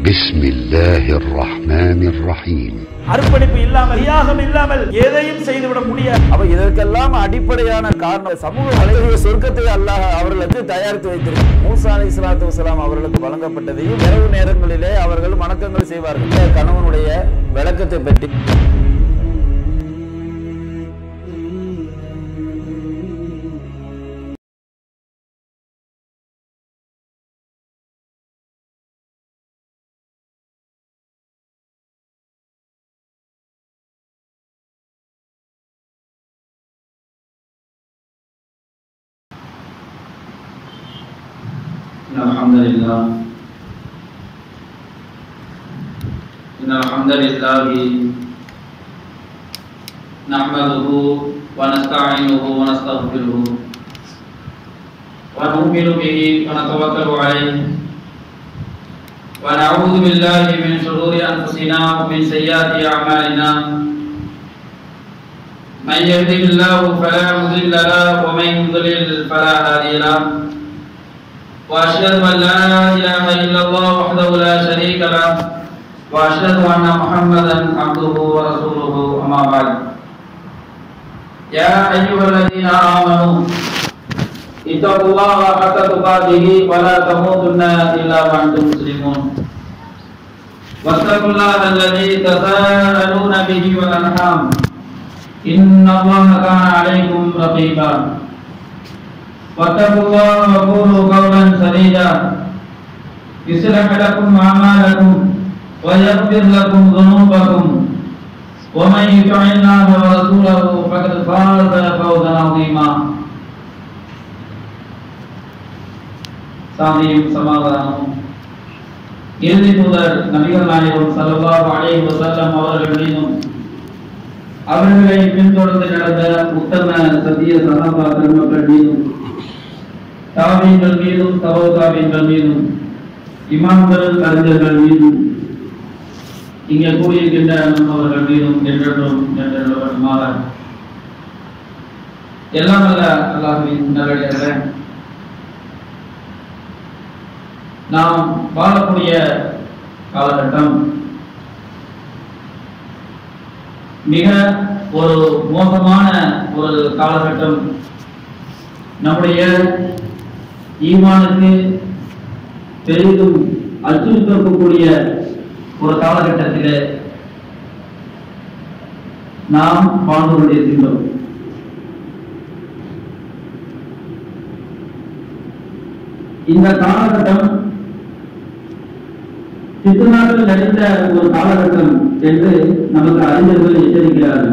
بسم الله الرحمن الرحيم அர்ப்பணிப்பு இல்லாமல் தியாகம் இல்லாமல் எதையும் செய்துவிட முடியாது அப்ப இதற்கெல்லாம் அடிப்படையான காரணம் சமூக வலைதள சொர்க்கத்தை அல்லாஹ் அவர்களுக்கு தயாரித்து வைத்திருக்கிறார் மூசா அலை இஸ்லாத்து வசலாம் அவர்களுக்கு வழங்கப்பட்டதையும் இரவு நேரங்களிலே அவர்கள் வணக்கங்கள் செய்வார்கள் இந்த கணவனுடைய விளக்கத்தை பற்றி إن الحمد لله إن الحمد لله نحمده ونستعينه ونستغفره ونؤمن به ونتوكل عليه ونعوذ بالله من شرور أنفسنا ومن سيئات أعمالنا من يهده الله فلا مضل له ومن يضلل فلا هادي له واشهد ان لا اله الا الله وحده لا شريك له واشهد ان محمدا عبده ورسوله اما بعد يا ايها الذين امنوا اتقوا الله حق تقاته ولا تموتن الا وانتم مسلمون واتقوا الله الذي تساءلون به والارحام ان الله كان عليكم رقيبا واتقوا الله وقولوا قولا سديدا يصلح لكم اعمالكم ويغفر لكم ذنوبكم ومن يطع الله ورسوله فقد فاز فوزا عظيما சாந்தியும் சமாதானமும் இறுதி தூதர் நபிகள் நாயகம் ஸல்லல்லாஹு அலைஹி வஸல்லம் அவர்கள் மீதும் அவர்களை பின்தொடர்ந்து நடந்த உத்தம சத்திய சகாபா பெருமக்கள் மீதும் தாபீன்கள் மீதும் தபோதாபீன்கள் மீதும் இமாம்கள் அறிஞர்கள் மீதும் இங்கே கூடியிருக்கின்ற நம்மவர்கள் மீதும் என்றென்றும் என்றென்றுமாக எல்லாம் அல்ல அல்லாஹின் நல்லடியாக நாம் வாழக்கூடிய காலகட்டம் மிக ஒரு மோசமான ஒரு காலகட்டம் நம்முடைய ஈமானுக்கு பெரிதும் அச்சுறுத்தக்கூடிய ஒரு காலகட்டத்தில் நாம் வாழ்ந்து கொண்டிருக்கின்றோம் இந்த காலகட்டம் சித்துநாட்டில் நடித்த ஒரு காலகட்டம் என்று நமக்கு அறிஞர்கள் எச்சரிக்கிறார்கள்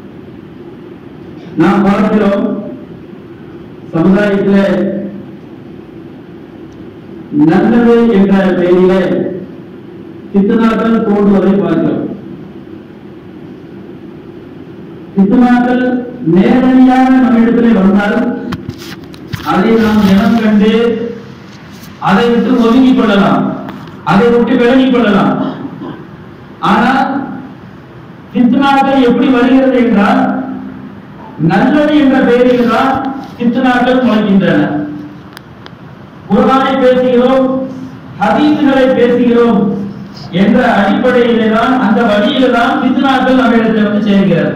நாம் பார்க்கிறோம் சமுதாயத்தில் நல்லது என்ற பெயரிலே சித்துநாட்கள் தோன்றுவதை பார்க்கிறோம் சித்துநாட்கள் நேரடியாக நம்மிடத்திலே வந்தால் அதை நாம் இனம் கண்டு அதை விட்டு ஒதுங்கிக் கொள்ளலாம் அதை விட்டு விலகிக் கொள்ளலாம் ஆனால் சித்துநாட்கள் எப்படி வருகிறது என்றால் நல்லது என்ற பெயரில் தான் சித்துநாட்கள் முளைக்கின்றன குர்ஆனை பேசுகிறோம் ஹதீசுகளை பேசுகிறோம் என்ற அடிப்படையிலே தான் அந்த வழியில தான் பித்னாக்கள் நம்மிடத்தில் வந்து சேர்கிறது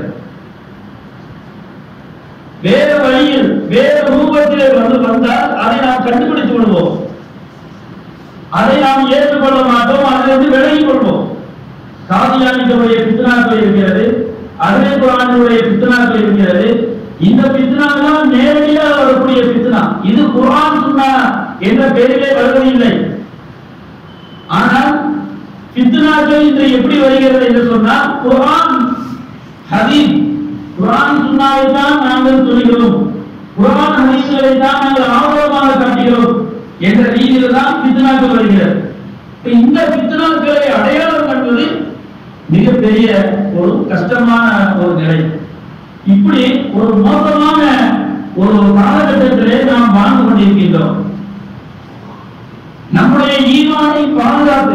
வேறு வழியில் வேறு ரூபத்திலே வந்து வந்தால் அதை நாம் கண்டுபிடித்து விடுவோம் அதை நாம் ஏற்றுக்கொள்ள மாட்டோம் அதிலிருந்து விலகிக் கொள்வோம் காதியானிகளுடைய பித்னாக்கள் இருக்கிறது அதே குரானுடைய பித்னாக்கள் இருக்கிறது இந்த பித்னாலாம் நேரடியாக வரக்கூடிய பித்னா இது குரான் சுன்னா என்ற பெயரிலே வருவதில்லை ஆனால் பித்னாக்கள் இன்று எப்படி வருகிறது என்று சொன்னால் குரான் ஹதீஸ் குரான் சுன்னாவை தான் நாங்கள் சொல்கிறோம் குரான் ஹதீஸ்களை தான் நாங்கள் ஆவணமாக காட்டுகிறோம் என்ற ரீதியில் தான் பித்னாக்கள் வருகிறது இப்ப இந்த பித்னாக்களை அடையாளம் கண்டது மிகப்பெரிய ஒரு கஷ்டமான ஒரு நிலை இப்படி ஒரு மோசமான ஒரு காலகட்டத்திலே நாம் வாழ்ந்து கொண்டிருக்கின்றோம் நம்முடைய ஈமானை பாதுகாத்து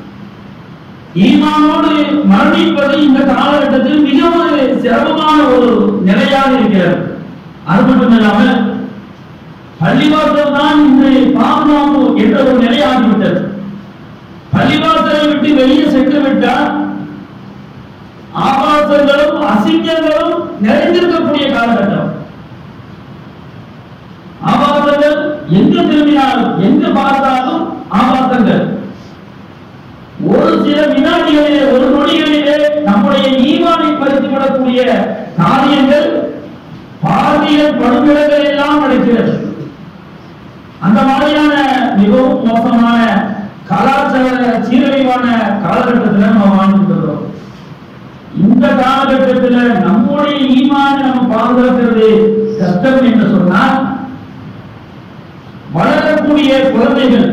ஈமானோடு மரணிப்பது இந்த காலகட்டத்தில் மிக ஒரு சிரமமான ஒரு நிலையாக இருக்கிறது அது மட்டுமில்லாமல் பள்ளிவாசல் தான் இன்று பாதுகாப்பு என்ற ஒரு நிலையாகிவிட்டது பள்ளிவாசலை விட்டு வெளியே சென்று விட்டால் ஆபாசங்களும் அசிங்கங்களும் நிறைந்திருக்கக்கூடிய காலகட்டம் ஆபாசங்கள் எங்கு திரும்பினாலும் எங்கு பார்த்தாலும் ஆபாசங்கள் ஒரு சில வினாடிகளிலே ஒரு நொடிகளிலே நம்முடைய ஈமானை பறித்துவிடக்கூடிய காரியங்கள் பாலியல் படுகொலைகள் எல்லாம் நடக்கிறது அந்த மாதிரியான மிகவும் மோசமான கலாச்சார சீரழிவான காலகட்டத்தில் நம்ம வாழ்ந்துட்டு இருக்கிறோம் இந்த காலகட்டத்தில் நம்முடைய ஈமானை நம்ம பாதுகாக்கிறது கஷ்டம் என்று சொன்னால் வளரக்கூடிய குழந்தைகள்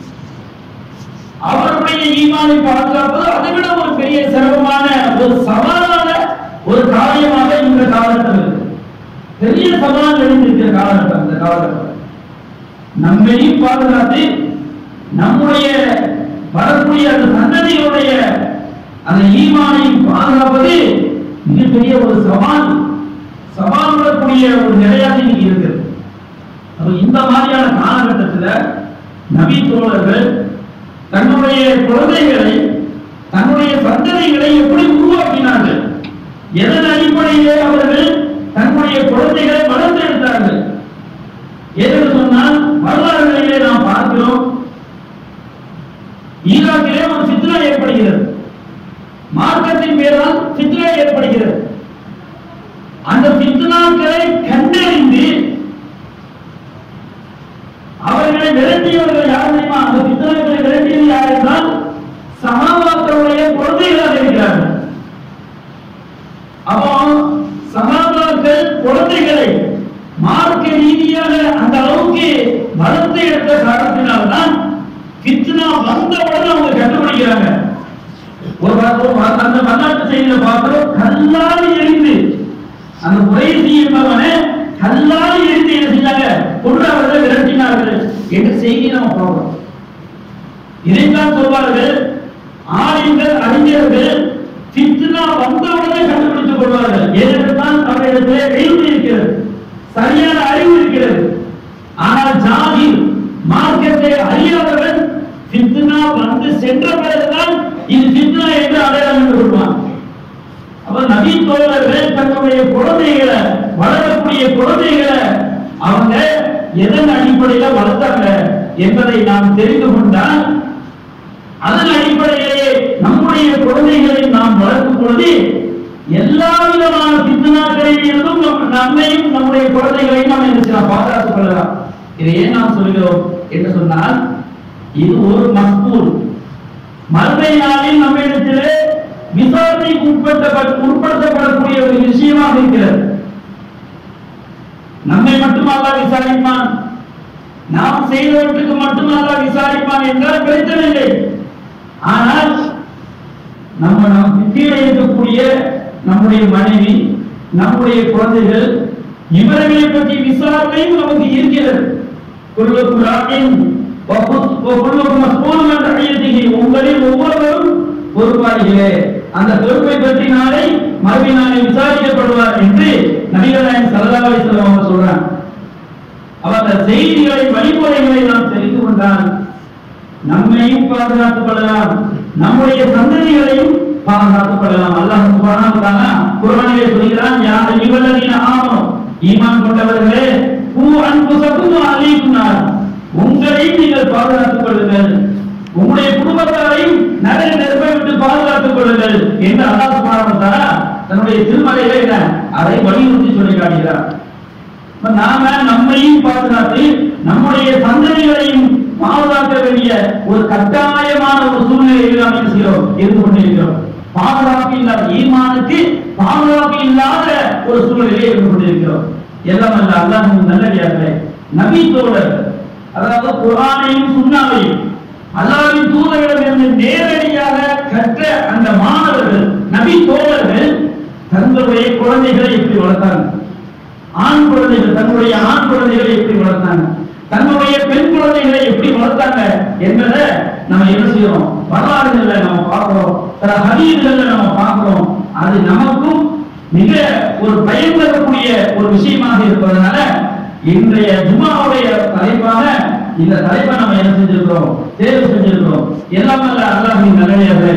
அவருடைய ஈமானை பாதுகாப்பது அதை விட ஒரு பெரிய சிரமமான ஒரு சவாலான ஒரு காரியமாக இந்த காலகட்டம் இருக்கு பெரிய சவால் எழுந்திருக்கிற காலகட்டம் இந்த காலகட்டம் நம்மையும் பாதுகாத்து நம்முடைய வரக்கூடிய அந்த சந்ததியுடைய அந்த ஈமானை பாதுகாப்பது மிகப்பெரிய ஒரு சவால் சவால் விடக்கூடிய ஒரு நிலையாக இன்னைக்கு இருக்குது அப்ப இந்த மாதிரியான காலகட்டத்துல நபி தோழர்கள் தன்னுடைய குழந்தைகளை தன்னுடைய சந்ததிகளை எப்படி உருவாக்கினார்கள் எதன் அடிப்படையிலே அவர்கள் தன்னுடைய குழந்தைகளை வளர்த்தெடுத்தார்கள் எதற்கு சொன்னால் வரலாறுகளிலே நாம் பார்க்கிறோம் ஈராக்கிலே ஒரு சித்ரா ஏற்படுகிறது மார்க்கத்தின் பேரால் சித்ரா ஏற்படுகிறது அந்த பித்னாக்களை கண்டறிந்து அவர்களை விரட்டியவர்கள் யார் தெரியுமா அந்த பித்னாக்களை விரட்டியது யார் என்றால் சகாபாக்களுடைய குழந்தைகளாக இருக்கிறார்கள் அப்போ சகாபாக்கள் குழந்தைகளை மார்க்க ரீதியாக அந்த அளவுக்கு வளர்த்து எடுத்த காரணத்தினால்தான் பித்னா வந்தவுடன் அவங்க கண்டுபிடிக்கிறாங்க ஒரு வா- ஒரு வா- அந்த வரலாற்று செய்தியில பார்க்கிறோம் கல்லால் எரிந்து அந்த குறைசி என்பவனை கல்லால் எரிந்து என்ன செஞ்சாங்க கொண்டு அவர்களை விரட்டினார்கள் என்ற செய்தி நம்ம பார்க்கிறோம் இதைத்தான் சொல்வார்கள் ஆரியங்கள் அறிஞர்கள் பித்னா வந்தவுடனே கண்டுபிடித்துக் கொள்வார்கள் ஏனென்றால் அவரிடத்திலே அறிவு இருக்கிறது சரியான அறிவு இருக்கிறது ஆனால் ஜாதி மார்க்கத்தை அறியாதவன் பித்னா வந்து சென்ற பிறகுதான் இது பித்னா என்று அடையாளம் என்று கொள்வான் அப்ப நபி தோழர்கள் தங்களுடைய குழந்தைகளை வளரக்கூடிய குழந்தைகளை அவங்க எதன் அடிப்படையில வளர்த்தாங்க என்பதை நாம் தெரிந்து கொண்டால் அதன் அடிப்படையிலேயே நம்முடைய குழந்தைகளை நாம் வளர்க்கும் பொழுது எல்லா விதமான பித்தனாக்களில் இருந்தும் நம் நம்மையும் நம்முடைய குழந்தைகளையும் நாம் என்ன செய்யலாம் பாதுகாத்துக் கொள்ளலாம் இதை ஏன் நாம் சொல்கிறோம் என்று சொன்னால் இது ஒரு மஸ்கூல் மறுமை நாளில் நம்மிடத்திலே விசாரணைக்கு உட்பட்ட உட்படுத்தப்படக்கூடிய ஒரு விஷயமாக இருக்கிறது நம்மை மட்டும் அல்லாஹ் விசாரிப்பான் நாம் செய்தவற்றுக்கு மட்டும் அல்லாஹ் விசாரிப்பான் என்றால் பிரச்சனை இல்லை ஆனால் நம்ம நம் கீழே இருக்கக்கூடிய நம்முடைய மனைவி நம்முடைய குழந்தைகள் இவர்களை பற்றி விசாரணையும் நமக்கு இருக்கிறது குல்லுக்கும் ராயின் குல்லுக்கும் மஸ்ஊலும் என்ற ஐயத்திகி உங்களில் ஒவ்வொருவரும் பொறுப்பாளிகளே அந்த பொறுப்பை பற்றி நாளை மறுபடி நாளை விசாரிக்கப்படுவார் என்று நபிகள் நாயகம் ஸல்லல்லாஹு அலைஹி வஸல்லம் அவங்க சொல்றாங்க அவர் அந்த செய்திகளை வழிமுறைகளை நாம் தெரிந்து கொண்டால் நம்மையும் பாதுகாத்துக் கொள்ளலாம் நம்முடைய சந்ததிகளையும் பாதுகாத்துக் கொள்ளலாம் அல்லாஹ் சுப்ஹானஹு வ தஆலா குர்ஆனிலே சொல்கிறான் யா அய்யுஹல்லதீன ஆமனு ஈமான் கொண்டவர்களே கூ அன்ஃபுஸக்கும் வ அலைக்கும் நார் உங்களையும் நீங்கள் பாதுகாத்துக் கொள்ளுங்கள் உங்களுடைய குடும்பத்தாரையும் நரக நெருப்பை விட்டு பாதுகாத்துக் கொள்ளுங்கள் என்று அல்லாஹ் சுப்ஹானஹு வ தஆலா தன்னுடைய திருமலையிலே என்ன அதை வலியுறுத்தி சொல்லி காட்டுகிறார் இப்ப நாம நம்மையும் பாதுகாத்து நம்முடைய சந்ததிகளையும் பாதுகாக்க வேண்டிய ஒரு கட்டாயமான ஒரு சூழ்நிலையில் நாம் என்ன செய்கிறோம் இருந்து கொண்டிருக்கிறோம் பாதுகாப்பு இல்லாத ஈமானுக்கு பாதுகாப்பு இல்லாத ஒரு சூழ்நிலையில் இருந்து கொண்டிருக்கிறோம் எல்லாம் அல்ல அல்லாஹ் நல்லடியார்களே நபி தோழர் அதாவது குர்ஆனையும் சுன்னாவையும் அல்லாஹ்வின் தூதரிடமிருந்து நேரடியாக கற்ற அந்த மாணவர்கள் நபி தோழர்கள் தங்களுடைய குழந்தைகளை எப்படி வளர்த்தாங்க ஆண் குழந்தைகள் தன்னுடைய ஆண் குழந்தைகளை எப்படி வளர்த்தாங்க தன்னுடைய பெண் குழந்தைகளை எப்படி வளர்த்தாங்க என்பதை நம்ம என்ன செய்யறோம் வரலாறுகள்ல நம்ம பார்க்கிறோம் சில ஹதீஸ்கள்ல நம்ம பார்க்கிறோம் அது நமக்கும் மிக ஒரு பயன் தரக்கூடிய ஒரு விஷயமாக இருப்பதனால இன்றைய ஜுமாவுடைய தலைப்பாக இந்த தலைப்பை நம்ம என்ன செஞ்சிருக்கிறோம் தேர்வு செஞ்சிருக்கிறோம் எல்லாம் அல்ல அல்லாஹின் நல்லடியாக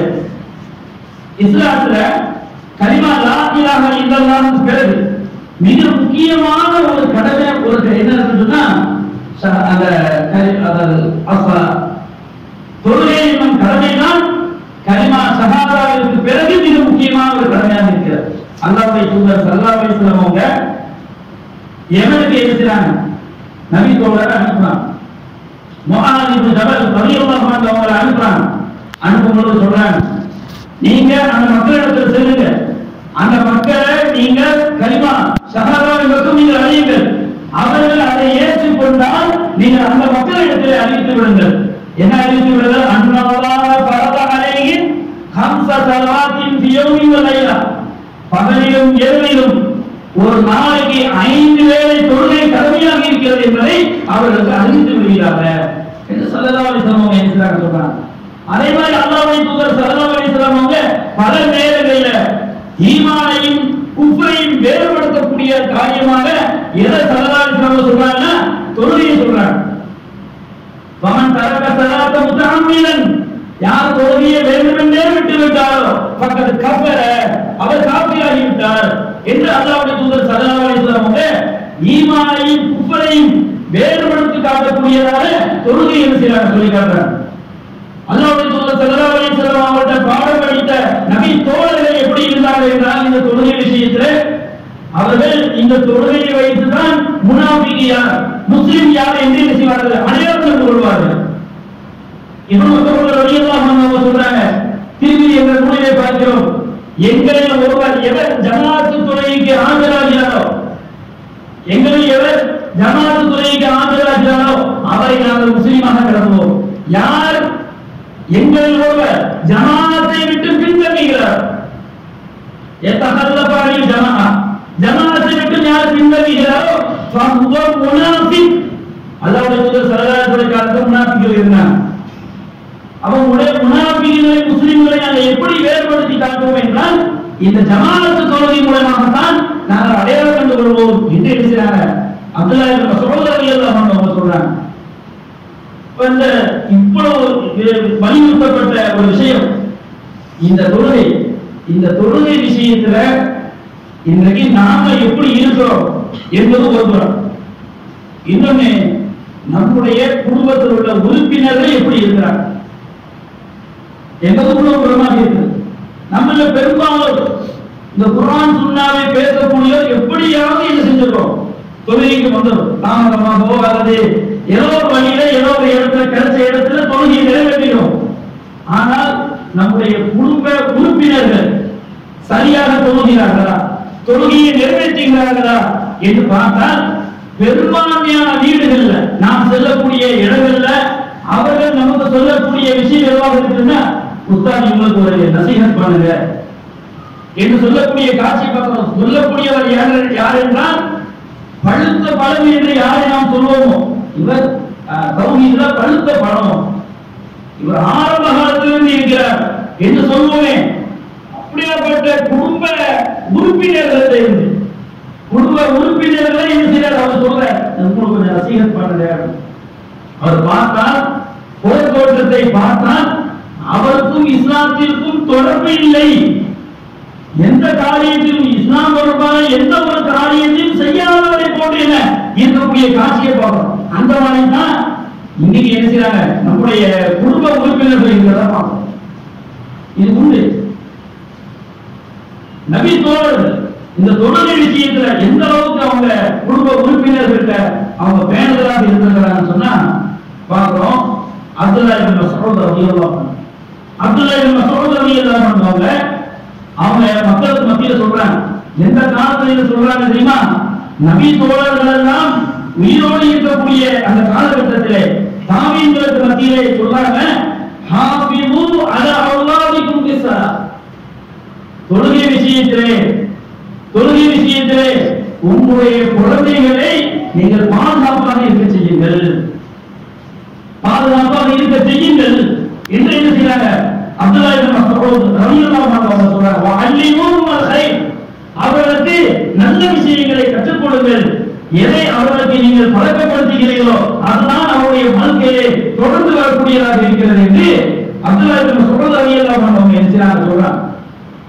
இஸ்லாத்துல கலிமா லா இலாஹ இல்லல்லாஹ்னு பிறகு மிக முக்கியமான ஒரு கடமை ஒரு என்ன இருக்குன்னா ச- அந்த கலி- அதாவது அஸ்ஸலா தொழுகை என்னும் கடமைதான் கலிமா ஷஹாதாவிற்கு பிறகு மிக முக்கியமான ஒரு கடமையாக இருக்கிறது அல்லாஹ்வை தூதர் ஸல்லல்லாஹு அலைஹி வஸல்லம் அவங்க எவனுக்கு எழுதுறாங்க நபி தோழரை அனுப்புறாங்க முஹாமது இப்னு ஜபல் ரலியல்லாஹு அன்ஹு அவங்களை அனுப்புறாங்க அனுப்பும் பொழுது சொல்றாங்க நீங்க அந்த மக்களிடத்தில் செல்லுங்க அந்த மக்களை நீங்க கலிமா ஷஹாதாவின் பக்கம் நீங்கள் அறியுங்கள் அவர்கள் அதை ஏற்றுக்கொண்டால் நீங்கள் அந்த மக்களிடத்தில் அறிவித்து விடுங்கள் என்ன அறிவித்து விடுங்கள் அன்னல்லாஹ ஃபரத அலைஹிம் ஹம்ஸ ஸலவாத்தின் ஃபி யௌமின் வ லைலா பகலிலும் இரவிலும் ஒரு நாளைக்கு ஐந்து வேளை தொழுகை கடமையாக இருக்கிறது என்பதை அவர்களுக்கு அறிவித்து விடுகிறார்கள் என்று சல்லல்லாஹு அலைஹி வஸல்லம் அவங்க என்ன சொல்றாங்க அதே மாதிரி அல்லாஹ்வுடைய தூதர் ஸல்லல்லாஹு அலைஹி வஸல்லம் அவங்க பல நேரங்களில ஈமானையும் குஃப்ரையும் வேறுபடுத்தக்கூடிய காரியமாக எதை ஸல்லல்லாஹு அலைஹி வஸல்லம் சொல்றாங்கன்னா தொழுகையை சொல்றாங்க வமன் தரக்க சலாத்த முத்தஹம்மிலன் யார் தொழுகையை வேண்டுமென்றே விட்டு விட்டாரோ பக்கத்து கஃபர அவர் காபியாகி விட்டார் என்று அல்லாஹ்வுடைய தூதர் ஸல்லல்லாஹு அலைஹி வஸல்லம் அவங்க ஈமானையும் குஃபரையும் வேறுபடுத்தி காட்டக்கூடியதாக தொழுகை என்ன செய்யறாங்க சொல்லி காட்டுறாங்க அல்லாஹ்வுடைய தூதர் ஸல்லல்லாஹு அலைஹி வஸல்லம் அவங்கள்ட்ட பாடம் படித்த நபி தோழர்கள் எப்படி இருந்தார்கள் என்றால் இந்த தொழுகை விஷயத்தில் அவர்கள் இந்த தொழுகையை வைத்துதான் முனாஃபிக் யார் முஸ்லிம் யார் என்று என்ன செய்வார்கள் அடையாளம் கண்டு கொள்வார்கள் இவன் மற்றவர்கள் ரலியல்லாஹு அன்ஹு அவங்க சொல்றாங்க திரும்பி எங்கள் நூலிலே பார்க்கிறோம் எங்களில் ஒருவர் எவர் ஜமாத்து தொழுகைக்கு ஆஜராகிறாரோ எங்களில் எவர் ஜமாத்து தொழுகைக்கு ஆஜராகிறாரோ அவரை நாங்கள் முஸ்லீமாக கருதுவோம் யார் எங்களில் ஒருவர் ஜமாத்தை விட்டு பின்தங்குகிறார் يتخلف عن الجماعة ஜமாத்தை விட்டு யார் பின்தங்குகிறாரோ فهو منافق அல்லாஹ்வுடைய தூதர் ஸல்லல்லாஹு அலைஹி வஸல்லம் காலத்துல முனாஃபிகள் இருந்தாங்க அவங்களுடைய முனாஃபிகளை முஸ்லிம்களை நாங்கள் எப்படி வேறுபடுத்தி காட்டுவோம் என்றால் இந்த ஜமாஅத்து தொழுகை மூலமாகத்தான் நாங்கள் அடையாளம் கண்டு கொள்வோம் என்று எழுதுகிறாங்க அப்துல்லா இப்னு மஸ்ஊத் ரலியல்லாஹு அன்ஹு அவங்க சொல்றாங்க இப்ப இந்த இவ்வளவு இது வலியுறுத்தப்பட்ட ஒரு விஷயம் இந்த தொழுகை இந்த தொழுகை விஷயத்துல இன்றைக்கு நாம எப்படி இருக்கிறோம் என்பது ஒரு புறம் இன்னொன்னு நம்முடைய குடும்பத்தில் உள்ள உறுப்பினர்கள் எப்படி இருக்கிறாங்க என்பது கூட ஒரு புறமாக இருக்குது நம்மள பெரும்பாலும் இந்த குர்ஆன் சுன்னாவை பேசக்கூடியவர் எப்படியாவது என்ன செஞ்சிருக்கோம் தொழுகைக்கு வந்துடும் தாமதமாகவோ அல்லது ஏதோ ஒரு வழியில ஏதோ ஒரு இடத்துல கிடைச்ச இடத்துல தொழுகையை நிறைவேற்றிடும் ஆனால் நம்முடைய குடும்ப உறுப்பினர்கள் சரியாக தொழுகிறார்களா தொழுகையை நிறைவேற்றுகிறார்களா என்று பார்த்தால் பெரும்பான்மையான வீடுகள்ல நாம் செல்லக்கூடிய இடங்கள்ல அவர்கள் நமக்கு சொல்லக்கூடிய விஷயம் எதுவாக இருக்குன்னா உஸ்தாத் உங்களுக்கு ஒரு நசீகத் பண்ணுங்க என்று சொல்லக்கூடிய காட்சி பார்க்கிறோம் சொல்லக்கூடியவர் யார் யார் என்றால் பழுத்த பழம் என்று யாரை நாம் சொல்வோமோ இவர் அஹ், தௌஹீதுல பழுத்த பழம் இவர் ஆரம்ப காலத்திலிருந்து இருக்கிறார் என்று சொல்வோமே அப்படியாப்பட்ட குடும்ப உறுப்பினர்கள் இருந்து குடும்ப உறுப்பினர்களை என்ன செய்யறார் அவர் சொல்றார் உங்களுக்கு கொஞ்சம் நசீகத் பண்ணுங்க அவர் பார்த்தால் புறத்தோற்றத்தை பார்த்தால் அவருக்கும் இஸ்லாத்திற்கும் தொடர்பு இல்லை எந்த காரியத்திலும் இஸ்லாம் தொடர்பான எந்த ஒரு காரியத்தையும் செய்யாதவரை போன்று என்ன இருக்கக்கூடிய காட்சியை பார்க்கிறோம் அந்த மாதிரி தான் இன்னைக்கு என்ன செய்றாங்க நம்முடைய குடும்ப உறுப்பினர்கள் இருக்கிறத பார்க்கிறோம் இது உண்டு நபி தோழர்கள் இந்த தொழுகை விஷயத்துல எந்த அளவுக்கு அவங்க குடும்ப உறுப்பினர்கள்ட்ட அவங்க பேணுதலாக இருந்திருக்கிறாங்கன்னு சொன்னா பார்க்கிறோம் அப்துல்லா இப்னு மஸ்ஊத் ரலியல்லாஹு அன்ஹு அப்துல்லா இப்னு மஸ்ஊத் ரலியல்லாஹு அன்ஹு அவங்க அவங்க மக்களுக்கு மத்தியில சொல்றாங்க எந்த காலத்துல இதை சொல்றாங்க தெரியுமா நபி தோழர்கள் எல்லாம் உயிரோடு இருக்கக்கூடிய அந்த காலகட்டத்திலே தாவீன்களுக்கு மத்தியிலே சொல்றாங்க ஹாஃபிது அலா அவுலாதிக்கும் பிஸ்ஸலா தொழுகை விஷயத்திலே தொழுகை விஷயத்திலே உங்களுடைய குழந்தைகளை நீங்கள் பாதுகாப்பாக இருக்க செய்யுங்கள் பாதுகாப்பாக இருக்க செய்யுங்கள் என்று என்ன செய்யறாங்க அப்துல்லா இப்னு மஸ்ஊத் ரலியல்லாஹு அன்ஹு அவங்க சொல்றாங்க வஅல்லிமுஹும் அல்-கைர் அவர்களுக்கு நல்ல விஷயங்களை கற்றுக் கொடுங்கள் எதை அவர்களுக்கு நீங்கள் பழக்கப்படுத்துகிறீர்களோ அதுதான் அவருடைய வாழ்க்கையிலே தொடர்ந்து வரக்கூடியதாக இருக்கிறது என்று அப்துல்லா இப்னு மஸ்ஊத் ரலியல்லாஹு அன்ஹு அவங்க என்ன செய்யறாங்க சொல்றாங்க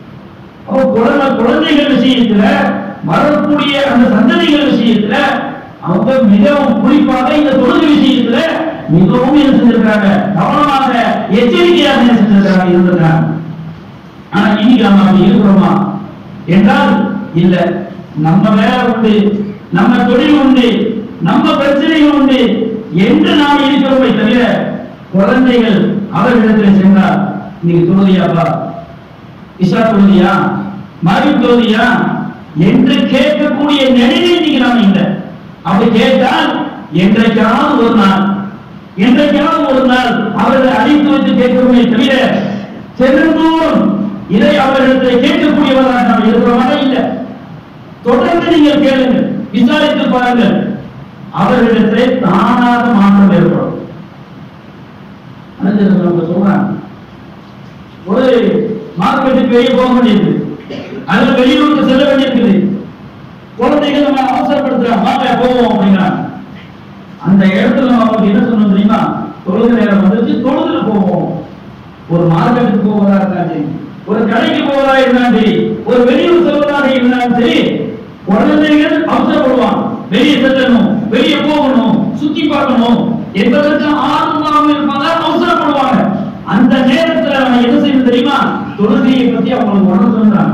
குழந்தைகள் விஷயத்துல வரக்கூடிய அந்த சந்ததிகள் விஷயத்துல அவங்க மிகவும் குறிப்பாக இந்த தொழுகை விஷயத்துல மிகவும் என்ன செஞ்சிருக்காங்க கவனமாக எச்சரிக்கையாக என்ன செஞ்சிருக்காங்க இருந்திருக்காங்க ஆனா இன்னைக்கு நம்ம அப்படி இருக்கிறோமா என்றால் இல்ல நம்ம வேலை உண்டு நம்ம தொழில் உண்டு நம்ம பிரச்சனைகள் உண்டு என்று நாம் இருக்கிறோமே தவிர குழந்தைகள் அவர்களிடத்தில் சென்றால் நீங்க தொழுதியாப்பா இஷா தொழுதியா மறு தொழுதியா என்று கேட்கக்கூடிய நிலையில் இன்னைக்கு நாம் இல்லை அப்படி கேட்டால் என்றைக்காவது ஒரு நாள் என்றைக்காவது ஒரு நாள் அவர்களை அழைத்து வைத்து கேட்கிறோமே தவிர செல்லும்போதும் இதை அவர்களிடத்தில் கேட்கக்கூடியவராக நாம் இருக்கிறோமா இல்லை தொடர்ந்து நீங்கள் கேளுங்கள் விசாரித்து பாருங்கள் அவர்களிடத்திலே தானாக மாற்றம் ஏற்படும் அது நம்ம சொல்றாங்க ஒரு மார்க்கெட்டுக்கு வெளியே போக வேண்டியது அதுல வெளியூருக்கு செல்ல வேண்டியிருக்குது குழந்தைகள் நம்ம அவசரப்படுத்துறோம் வாங்க போவோம் அப்படிங்கிறாங்க அந்த இடத்துல நம்ம அவங்களுக்கு என்ன சொல்லணும் தெரியுமா தொழுக நேரம் வந்துச்சு தொழுதுல போவோம் ஒரு மார்க்கெட்டுக்கு போவதா இருந்தாலும் சரி ஒரு கடைக்கு போவதா இருந்தாலும் சரி ஒரு வெளியூர் செல்வதாக இருந்தாலும் சரி குழந்தைகள் அவசரப்படுவான் வெளியே செல்லணும் வெளியே போகணும் சுத்தி பார்க்கணும் என்பதற்கு ஆர்வமாக இருப்பாங்க அவசரப்படுவாங்க அந்த நேரத்துல நம்ம என்ன செய்யணும் தெரியுமா தொழுகையை பத்தி அவங்களுக்கு உணர்த்துறாங்க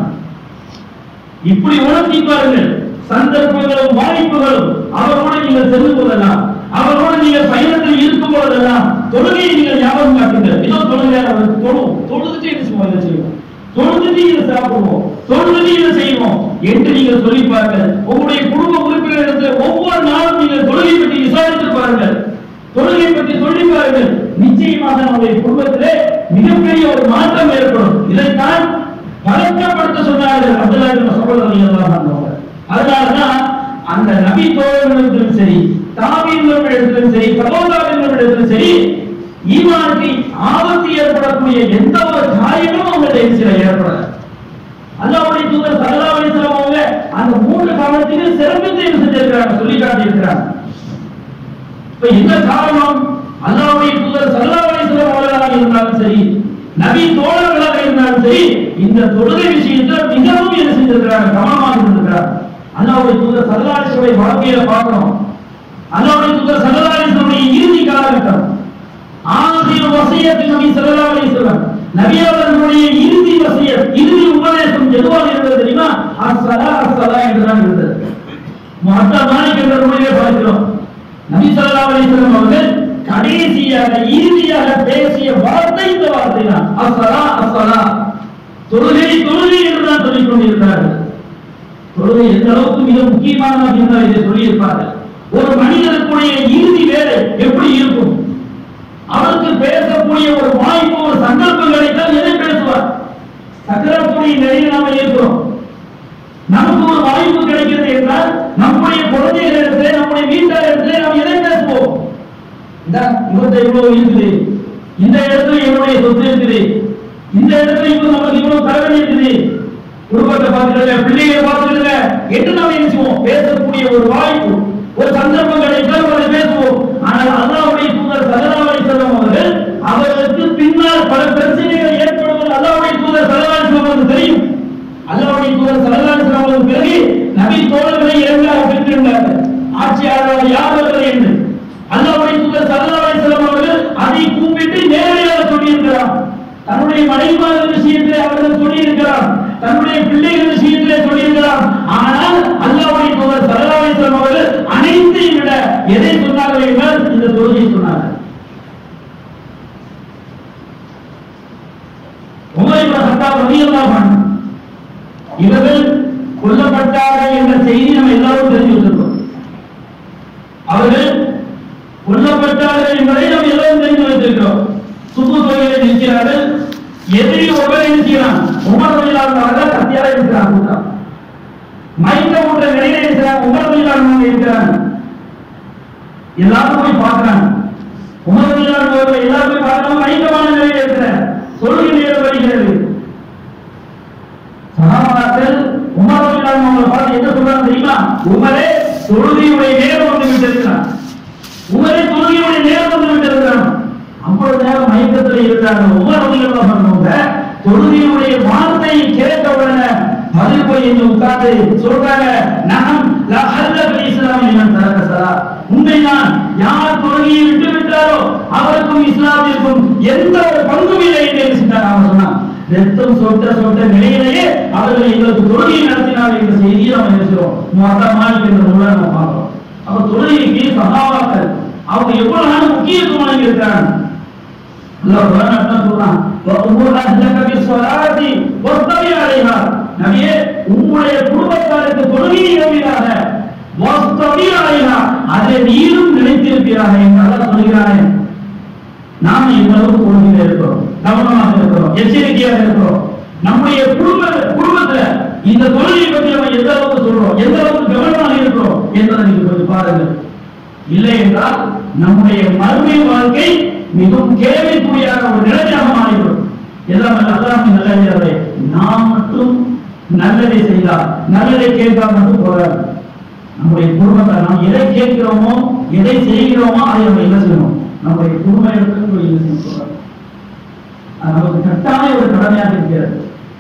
இப்படி உணர்த்தி பாருங்கள் சந்தர்ப்பங்களும் வாய்ப்புகளும் அவரோடு நீங்கள் சென்று கொள்ளலாம் அவரோடு நீங்கள் பயணத்தில் இருக்கும் போதெல்லாம் தொழுகையை நீங்கள் ஞாபகம் காட்டுங்கள் ஏதோ தொழுகை அவருக்கு தொழும் தொழுதுட்டு என்ன செய்வோம் இதை செய்வோம் தொழுதுட்டு இதை சாப்பிடுவோம் தொழுதுட்டு இதை செய்வோம் என்று நீங்கள் சொல்லி பாருங்கள் உங்களுடைய குடும்ப உறுப்பினரிடத்தில் ஒவ்வொரு நாளும் நீங்கள் தொழுகை பற்றி விசாரித்து பாருங்கள் தொழுகை பற்றி சொல்லி பாருங்கள் நிச்சயமாக நம்முடைய குடும்பத்திலே மிகப்பெரிய ஒரு மாற்றம் ஏற்படும் இதைத்தான் பழக்கப்படுத்த சொன்னார்கள் அப்துல்லாஹி மசூத் ரலியல்லாஹு அன்ஹு அதனாலதான் அந்த நபி தோழர்களிடத்திலும் சரி தாவீன்களிடத்திலும் சரி சகோதரர்களிடத்திலும் சரி ஈமானுக்கு ஆபத்து ஏற்படக்கூடிய எந்த ஒரு காரியமும் அவங்க சில ஏற்படாது அல்லாவுடைய தூதர் சல்லல்லாஹு அலைஹி வஸல்லம் அவங்க அந்த மூன்று காலத்துக்கு சிறப்பித்து என்ன செஞ்சிருக்கிறாங்க சொல்லி காட்டியிருக்கிறாங்க இப்ப என்ன காரணம் அல்லாஹ்வுடைய தூதர் ஸல்லல்லாஹு அலைஹி வஸல்லம் அவர்களாக இருந்தாலும் சரி நபி தோழர்களாக இருந்தாலும் சரி இந்த தொழுகை விஷயத்துல மிகவும் என்ன செஞ்சிருக்கிறாங்க கவனமாக இருந்திருக்கிறாங்க அல்லாஹ்வுடைய தூதர் ஸல்லல்லாஹு அலைஹி வஸல்லம் வாழ்க்கையில பார்க்கிறோம் அல்லாஹ்வுடைய தூதர் ஸல்லல்லாஹு அலைஹி வஸல்லம் இறுதி காலகட்டம் ஆசிர் வசியத்து நபி ஸல்லல்லாஹு அலைஹி வஸல்லம் நபி அவர்களுடைய இறுதி வசியத் இறுதி உபதேசம் எதுவாக இருந்தது தெரியுமா அஸ்ஸலா அஸ்ஸலா என்றுதான் இருந்தது முஹத்தா மாலிக் என்ற நூலிலே பார்க்கிறோம் நபி ஸல்லல்லாஹு அலைஹி வஸல்லம் அவர்கள் கடைசியாக இறுதியாக பேசிய வார்த்தை இந்த வார்த்தை தான் அஸ்ஸலா அஸ்ஸலா தொழுகை தொழுகை என்று தான் சொல்லிக் கொண்டிருக்கிறார்கள் தொழுகை எந்த அளவுக்கு மிக முக்கியமானதாக இருந்தால் இதை சொல்லியிருப்பார்கள் ஒரு மனிதனுக்குடைய இறுதி வேலை எப்படி இருக்கும் அவருக்கு பேசக்கூடிய ஒரு வாய்ப்பு ஒரு சந்தர்ப்பம் கிடைத்தால் எதை பேசுவார் சக்கரத்துடைய நிலையில் நாம இருக்கிறோம் நமக்கு ஒரு வாய்ப்பு கிடைக்கிறது என்றால் நம்முடைய குழந்தைகளிடத்திலே நம்முடைய வீட்டாரிடத்திலே நாம் எதை பேசுவோம் இந்த இவர்கிட்ட இவ்வளவு இருக்குது இந்த இடத்துல என்னுடைய சொத்து இருக்குது இந்த இடத்துல இவ்வளவு நமக்கு இவ்வளவு தலைவலி இருக்குது குடும்பத்தை பார்த்துக்கல பிள்ளைகளை பார்த்துக்கல என்று நாம் என்ன செய்வோம் பேசக்கூடிய ஒரு வாய்ப்பு ஒரு சந்தர்ப்பம் கிடைத்தால் அதை பேசுவோம் ஆனால் அல்லாவுடைய தூதர் சல்லல்லாஹு செல்லும் அவர்கள் அவர்களுக்கு பின்னால் பல பிரச்சனைகள் ஏற்படுவது அல்லாவுடைய தூதர் சல்லல்லாஹு செல்லும் தெரியும் அல்லாவுடைய தூதர் சல்லல்லாஹு அலைஹி வஸல்லம் பிறகு நபி தோழர்களை இரண்டாக பிரித்திருந்தார்கள் ஆட்சியாளர் யார் அவர்கள் என்று அல்லாவுடைய தூதர் சல்லல்லாஹு அலைஹி வஸல்லம் அவர்கள் அதை கூப்பிட்டு நேரடியாக சொல்லியிருக்கிறார் தன்னுடைய மனைவிமார்கள் விஷயத்திலே அவர்கள் சொல்லியிருக்கிறார் தன்னுடைய பிள்ளைகள் விஷயத்திலே சொல்லியிருக்கிறார் ஆனால் அல்லாவுடைய தூதர் சல்லல்லாஹு அலைஹி வஸல்லம் அவர்கள் அனைத்தையும் விட எதை சொன்னார்கள் என்றால் இந்த தொழுகை சொன்னார்கள் உமர் இப்னு கத்தாப் ரலியல்லாஹு அன்ஹு இவர்கள் கொல்லப்பட்டார்கள் என்ற செய்தி நம்ம எல்லாரும் தெரிஞ்சு வச்சிருக்கோம் அவர்கள் கொல்லப்பட்டார்கள் என்பதை நாம் எல்லாரும் தெரிந்து வைத்திருக்கிறோம் சுப்பு தொகையை நிற்கிறார்கள் எதிரி ஒருவரை நிற்கிறான் உமர் தொழிலாளர்கள் கத்தியால இருக்கிறான் கூட்டம் மயக்க போன்ற நிலையில இருக்கிறான் உமர் தொழிலாளர்கள் இருக்கிறான் எல்லாரும் போய் பார்க்கிறாங்க உமர் தொழிலாளர்கள் எல்லாரும் போய் பார்க்கிறாங்க மயக்கமான நிலையில இருக்கிற தொழுகை நேரம் வருகிறது சகாபாக்கள் உமர் ரலியல்லாஹு அவங்களை பார்த்து என்ன சொல்றாங்க தெரியுமா உமரே தொழுகையுடைய நேரம் வந்து விட்டிருக்கிறான் உமரே தொழுகையுடைய நேரம் வந்து விட்டிருக்கிறான் ஐம்பது நேரம் மயக்கத்தில் இருக்கிறாங்க உமர் ரலியல்லாஹு அவங்க தொழுகையுடைய வார்த்தையை கேட்ட உடனே பதில் போய் இங்க உட்கார்ந்து சொல்றாங்க நாம் லஹல்ல பில் இஸ்லாம் லிமன் தரக ஸலா உண்மைதான் யார் தொழுகையை விட்டு விட்டாரோ அவருக்கும் இஸ்லாமிற்கும் எந்த ஒரு பங்கும் இல்லை என்று சென்றார் அவன் சொன்னான் ரத்தம் சொட்ட சொட்ட நிலையிலேயே அவர்கள் எங்களுக்கு தொழுகையை நடத்தினார் என்ற செய்தியை நம்ம இருக்கிறோம் மொத்த மாலிக் என்ற நூலை நம்ம பார்க்கிறோம் அப்ப தொழுகைக்கு சகாபாக்கள் அவங்க எவ்வளவு நாள் முக்கியத்துவம் வழங்கி இருக்கிறாங்க அல்லாஹ் குர்ஆன் அர்த்தம் சொல்றான் வஅமுர் அஹ்லக பிஸ்ஸலாத்தி வஸ்தபி அலைஹா நபியே உம்முடைய குடும்பத்தாருக்கு தொழுகையை ஏவினாக வஸ்தபி அலைஹா அதை நீரும் நினைத்திருப்பீராக என்று அல்லாஹ் சொல்கிறானே நாம இந்த அளவுக்கு தொழுகையில இருக்கிறோம் கவனமாக இருக்கிறோம் எச்சரிக்கையாக இருக்கிறோம் நம்முடைய குடும்ப குடும்பத்துல இந்த தொழுகையை பற்றி நம்ம எந்த அளவுக்கு சொல்றோம் எந்த அளவுக்கு கவனமாக இருக்கிறோம் என்பதை நீங்க கொஞ்சம் பாருங்கள் இல்லை என்றால் நம்முடைய மறுமை வாழ்க்கை மிகவும் கேள்விக்குறியான ஒரு நிலையாக மாறிவிடும் எல்லாம் அல்லாஹ் நல்லவே நாம் மட்டும் நல்லதை செய்தால் நல்லதை கேட்கால் மட்டும் போறாது நம்முடைய குடும்பத்தை நாம் எதை கேட்கிறோமோ எதை செய்கிறோமோ அதை நம்ம என்ன செய்யணும் நம்முடைய குடும்ப இடத்துக்கு போய் என்ன செய்யணும் சொல்றாரு. அது நமக்கு கட்டாய ஒரு கடமையாக இருக்கிறது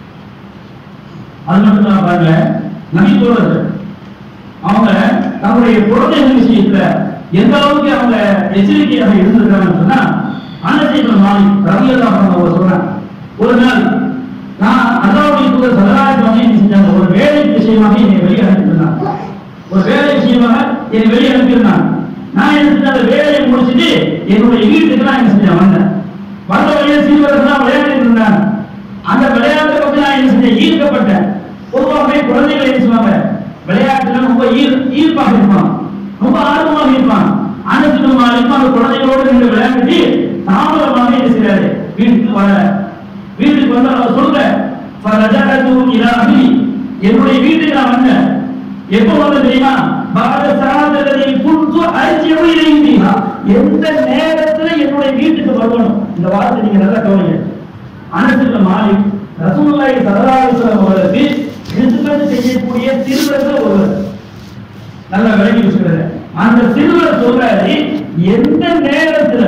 அது மட்டும் தான் பாருங்க நபி சொல்றது அவங்க தங்களுடைய குழந்தைகள் விஷயத்துல எந்த அளவுக்கு அவங்க எச்சரிக்கையாக இருந்திருக்காங்கன்னு சொன்னா அனசைகள் மாறி ரவியெல்லாம் அவங்க சொல்றாங்க ஒரு நாள் நான் அல்லாவுடைய தூதர் சதராஜ் வந்து என்ன செஞ்சாங்க ஒரு வேலை விஷயமாக என்னை வெளியே அனுப்பியிருந்தாங்க ஒரு வேலை விஷயமாக என்னை வெளியே அனுப்பியிருந்தாங்க நான் என்ன செஞ்சேன் அந்த வேலையை முடிச்சுட்டு என்னுடைய வீட்டுக்கு நான் என்ன செஞ்சேன் வந்தேன் வந்த வழியே சீவரெல்லாம் விளையாடிட்டு இருந்தாங்க அந்த விளையாட்டை பத்தி நான் என்ன செஞ்சேன் ஈர்க்கப்பட்டேன் பொதுவாகவே குழந்தைகள் என்ன செய்வாங்க விளையாட்டுல ரொம்ப ஈர் ஈர்ப்பாக இருப்பான் ரொம்ப ஆர்வமாக இருப்பான் அனைத்து மாலையும் அந்த குழந்தைகளோடு நின்று விளையாடிட்டு தாமதமாக என்ன செய்யறாரு வீட்டுக்கு வர வீட்டுக்கு வந்து அவர் சொல்ற "ஃபரஜஅது இலா அஹ்லி." என்னுடைய வீட்டுக்கு நான் வந்தேன் எப்போ வந்து தெரியுமா பாரத சாதனை குந்து அரிசியோ இணைந்தீங்க எந்த நேரத்துல என்னுடைய வீட்டுக்கு வரணும் இந்த வார்த்தை நீங்க நல்லா கவனிங்க அனசுல மாலிக் ரசூலுல்லாஹி ஸல்லல்லாஹு அலைஹி வஸல்லம் அவர்களுக்கு ஹிஸ்மத் செய்யக்கூடிய சிறுவர்கள் ஒருவர் நல்லா விளங்கி வச்சுக்கிறது அந்த சிறுவர் சொல்றாரு எந்த நேரத்துல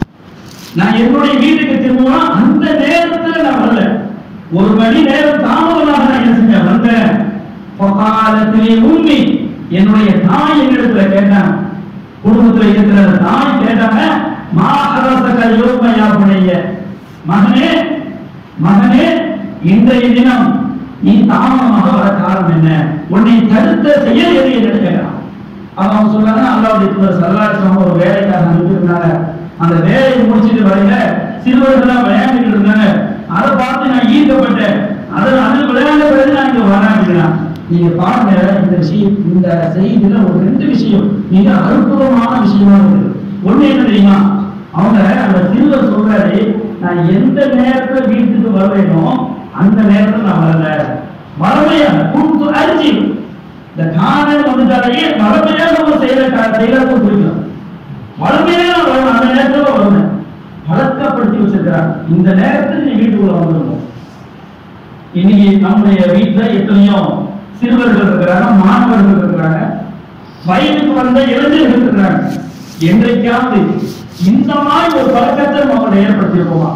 நான் என்னுடைய வீட்டுக்கு திரும்புவோம் அந்த நேரத்துல நான் வரல ஒரு மணி நேரம் தாமதமாக நான் என்ன செஞ்சேன் வந்தேன் பகாலத்திலே உண்மை என்னுடைய தாய் என்னிடத்துல கேட்டான் குடும்பத்துல இருக்கிற அந்த தாய் கேட்டாங்க மாஹரசக யோகமையா புனைய மகனே மகனே இன்றைய தினம் நீ தாமதமாக வர காரணம் என்ன உன்னை தடுத்த செயல் எது என்று கேட்கிறான் அவன் சொல்றாங்க அல்லாவுடைய தூதர் சல்லாசம் ஒரு வேலைக்காக அனுப்பியிருந்தாங்க அந்த வேலையை முடிச்சிட்டு வரையில சிறுவர்களா விளையாண்டுட்டு இருந்தாங்க அதை பார்த்து நான் ஈர்க்கப்பட்டேன் அதை அது விளையாண்ட பிறகு நான் இங்க வரேன் அப்படின்னா நீங்க பாருங்க இந்த விஷயம் இந்த செய்தியில ஒரு ரெண்டு விஷயம் மிக அற்புதமான விஷயமா இருக்கு ஒண்ணு என்ன தெரியுமா அவங்க அந்த சிறுவர் சொல்றாரு நான் எந்த நேரத்துல வீட்டுக்கு வருவேனோ அந்த நேரத்துல நான் வரல மரமையா குண்டு அரிசி இந்த காரணம் வந்துட்டாலே மரமையா நம்ம செய்யற செய்யறதும் குறிக்கும் மரமையா நான் வரணும் அந்த நேரத்துல வருவேன் பழக்கப்படுத்தி வச்சிருக்கிறாங்க இந்த நேரத்துல நீ வீட்டுக்குள்ள வந்துடணும் இன்னைக்கு நம்முடைய வீட்டுல எத்தனையோ சிறுவர்கள் இருக்கிறாங்க மாணவர்கள் இருக்கிறாங்க வயதுக்கு வந்த இளைஞர்கள் இருக்கிறாங்க என்றைக்காவது இந்த மாதிரி ஒரு பழக்கத்தை நம்ம ஏற்படுத்தியிருக்கோமா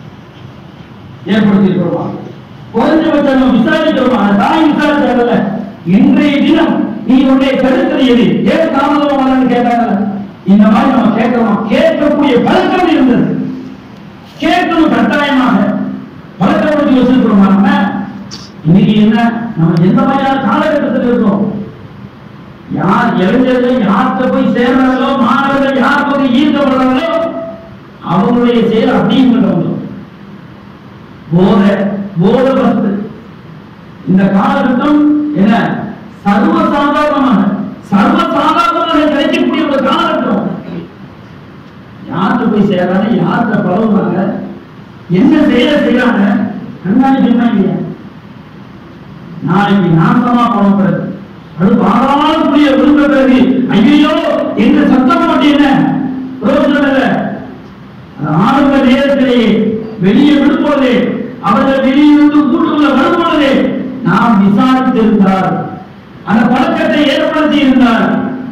ஏற்படுத்தியிருக்கிறோமா குறைஞ்சபட்சம் நம்ம விசாரிக்கிறோமா அந்த தாய் விசாரிச்சாங்கல்ல இன்றைய தினம் நீ உன்னை கருத்தது எது ஏன் தாமதம் வரலன்னு கேட்டாங்கல்ல இந்த மாதிரி நம்ம கேட்கிறோம் கேட்கக்கூடிய பழக்கம் இருந்தது கேட்கணும் கட்டாயமாக பழக்கப்படுத்தி வச்சிருக்கிறோமா நம்ம இன்னைக்கு என்ன நம்ம எந்த மாதிரியான காலகட்டத்தில் இருக்கோம் யார் இளைஞர்கள் யார்கிட்ட போய் சேர்றாங்களோ மாணவர்கள் யார் போய் ஈர்க்கப்படுறாங்களோ அவங்களுடைய செயல் அப்படியும் பண்ணுவாங்க போத போத வஸ்து இந்த காலகட்டம் என்ன சர்வசாதாரணமாக சர்வசாதாரணமாக கிடைக்கக்கூடிய ஒரு காலகட்டம் யார்கிட்ட போய் சேர்றாங்க யார்கிட்ட பழகுறாங்க என்ன செயலை செய்யறாங்க கண்காணிக்கணுமா இல்லையா நாளைக்கு நாசமா போனப்படுறது அது பாராளுக்குரிய விரும்ப பிறகு ஐயோ என்ற சத்தம் மட்டும் என்ன பிரயோஜனம் இல்லை அது ஆரம்ப நேரத்திலேயே வெளியே விடுப்பொழுதே அவர்கள் வெளியிலிருந்து கூட்டுக்குள்ள வரும்பொழுதே நாம் விசாரித்திருந்தார் அந்த பழக்கத்தை ஏற்படுத்தி இருந்தார்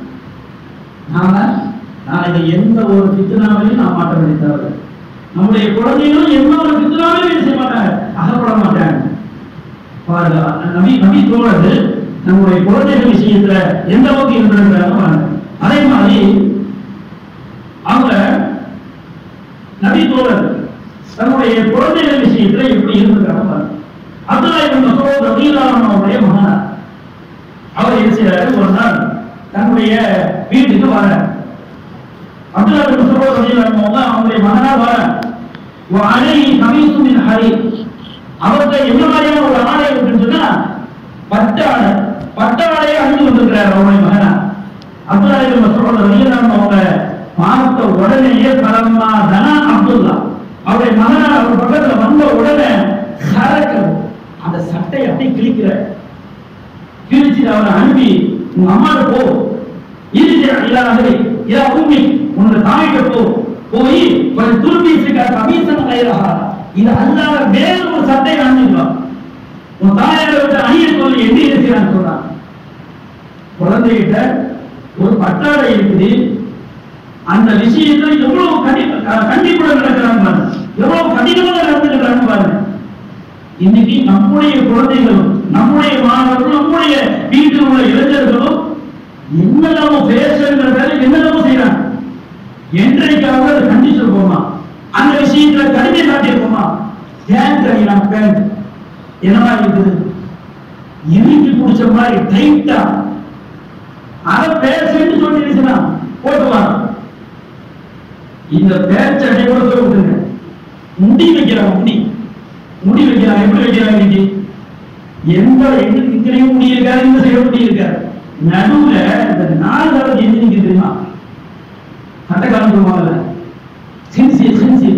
நாம நாளைக்கு எந்த ஒரு பித்தனாவையும் நாம் மாற்ற வேண்டியது நம்முடைய குழந்தைகளும் எந்த ஒரு பித்தனாவையும் செய்ய மாட்டாங்க அகப்பட பாருங்க நபி நபி தோழர்கள் நம்முடைய குழந்தைகள் விஷயத்துல எந்த அளவுக்கு இருந்திருக்கிறாங்க பாருங்க அதே மாதிரி அவங்க நபி தோழர் தன்னுடைய குழந்தைகள் விஷயத்துல எப்படி இருந்திருக்காங்க பாருங்க அப்துல்லா இப்னு மசூத் ரலியல்லாஹு அன்ஹு அவருடைய மகனார் அவர் என்ன செய்யறாரு ஒரு நாள் தன்னுடைய வீட்டுக்கு வர அப்துல்லா இப்னு மசூத் ரலியல்லாஹு அன்ஹு அவங்க அவங்களுடைய மகனார் வர அலை கமீசு மின் ஹரி அவர்கிட்ட என்ன மாதிரியான ஒரு ஆடை இருக்குன்னு சொன்னா பட்டு ஆடை பட்டு ஆடையை அணிந்து வந்திருக்கிறார் அவருடைய மகனா அப்துல்லா இப்னு மசூத் ரலியல்லாஹு அன்ஹு அவங்க பார்த்த உடனேயே பரமா தனா அப்துல்லா அவருடைய மகனார் அவர் பக்கத்துல வந்த உடனே சரக்கு அந்த சட்டை அப்படியே கிழிக்கிற கிழிச்சு அவரை அனுப்பி உங்க அம்மாட்ட போ இது இல்லாதே இதா உண்மை உன்னோட தாயிட்ட போ போய் ஒரு துருபீசுக்க கமீசன் கயிறா இது அல்லாத வேற ஒரு சட்டை அணிஞ்சுக்கலாம் உன் தாயாரை விட்டு அணிய சொல்லி என்ன இருக்கிறான்னு சொல்றான் குழந்தைகிட்ட ஒரு பட்டாடை இருக்குது அந்த விஷயத்துல எவ்வளவு கடி கண்டிப்புடன் நடக்கிறாங்க பாருங்க எவ்வளவு கடினமாக நடந்துக்கிறாங்க பாருங்க இன்னைக்கு நம்முடைய குழந்தைகளும் நம்முடைய மாணவர்களும் நம்முடைய வீட்டில் உள்ள இளைஞர்களும் என்னெல்லாமோ பேசுங்கிற பேர்ல என்னெல்லாமோ செய்யறாங்க என்றைக்காவது அதை கண்டிச்சிருப்போமா அந்த விஷயத்துல கடிதை காட்டியிருப்போமா ஏன் தெரியும் பேண்ட் என்னவா இருக்குது இறுக்கி பிடிச்ச மாதிரி டைட்டா அதை பேசுன்னு சொல்லிடுச்சுன்னா போட்டு வாங்க இந்த பேச்சை கூட போய் விட்டுருங்க முடி வைக்கிறாங்க முடி முடி வைக்கிறாங்க எப்படி வைக்கிறாங்க இன்னைக்கு எந்த எங்க இங்கேயும் முடி இருக்காரு இந்த சைடு முடி இருக்காரு நடுவுல இந்த நாலு காலம் எங்க நிக்க தெரியுமா சட்டக்காலம் சொல்லுவாங்கல்ல சின்சி சின்சி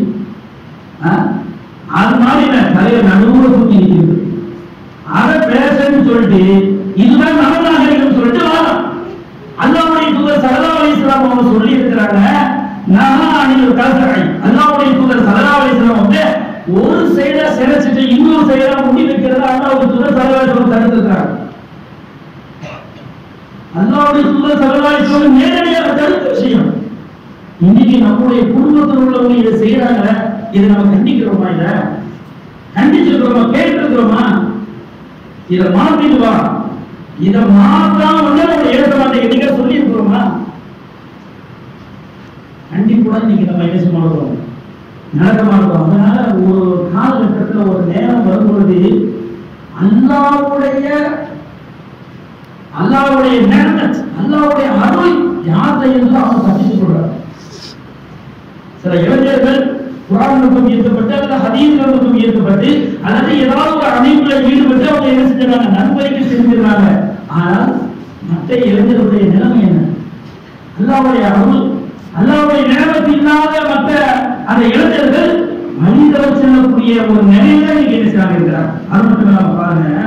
அது மாதிரி இல்ல தலையில நடுவுல தூக்கி நிக்கிறது அதை பேசன்னு சொல்லிட்டு இதுதான் நவநாகரிகம் சொல்லிட்டு வாரம் அல்லாவுடைய தூதர் சல்லா அலிஸ்லாம் அவங்க சொல்லி இருக்கிறாங்க நகா அணில் கலசரை அல்லாவுடைய தூதர் சல்லா அலிஸ்லாம் வந்து ஒரு சைடா சிறைச்சிட்டு இன்னொரு சைடா முடி வைக்கிறத அல்லாவுடைய தூதர் சல்லா அலிஸ்லாம் தடுத்துக்கிறாங்க அல்லாவுடைய தூதர் சல்லா அலிஸ்லாம் நேரடியாக தடுத்த விஷயம் இன்னைக்கு நம்முடைய குடும்பத்தில் உள்ளவங்க இதை செய்யறாங்க இதை நம்ம கண்டிக்கிறோமா இத கண்டிச்சிருக்கிறோமா கேட்டிருக்கிறோமா இதை மாத்திட்டு வா இதை மாத்தாம வந்து நம்ம ஏற்க மாட்டேன் என்னைக்கா சொல்லி இருக்கிறோமா கண்டிப்பா இன்னைக்கு நம்ம என்ன செய்ய மாட்டோம் நடக்க மாட்டோம் அதனால ஒரு காலகட்டத்துல ஒரு நேரம் வரும்பொழுது அல்லாவுடைய அல்லாவுடைய நேமத் அல்லாவுடைய அருள் யாரை என்று அவன் தப்பித்துக் கொள்றார் சில இளைஞர்கள் குரான் நோக்கம் ஈர்க்கப்பட்டு அல்லது ஹதீஸ்கள் நோக்கம் ஈர்க்கப்பட்டு அல்லது ஏதாவது ஒரு அமைப்புல ஈடுபட்டு அவங்க என்ன செஞ்சாங்க நன்மைக்கு செஞ்சிருக்காங்க ஆனால் மற்ற இளைஞர்களுடைய நிலைமை என்ன அல்லாவுடைய அருள் அல்லாவுடைய நிலைமத்து இல்லாத மற்ற அந்த இளைஞர்கள் மனிதர் செல்லக்கூடிய ஒரு நிலையில நீங்க என்ன செய்யாம இருக்கிறாங்க அது மட்டும் இல்லாம பாருங்க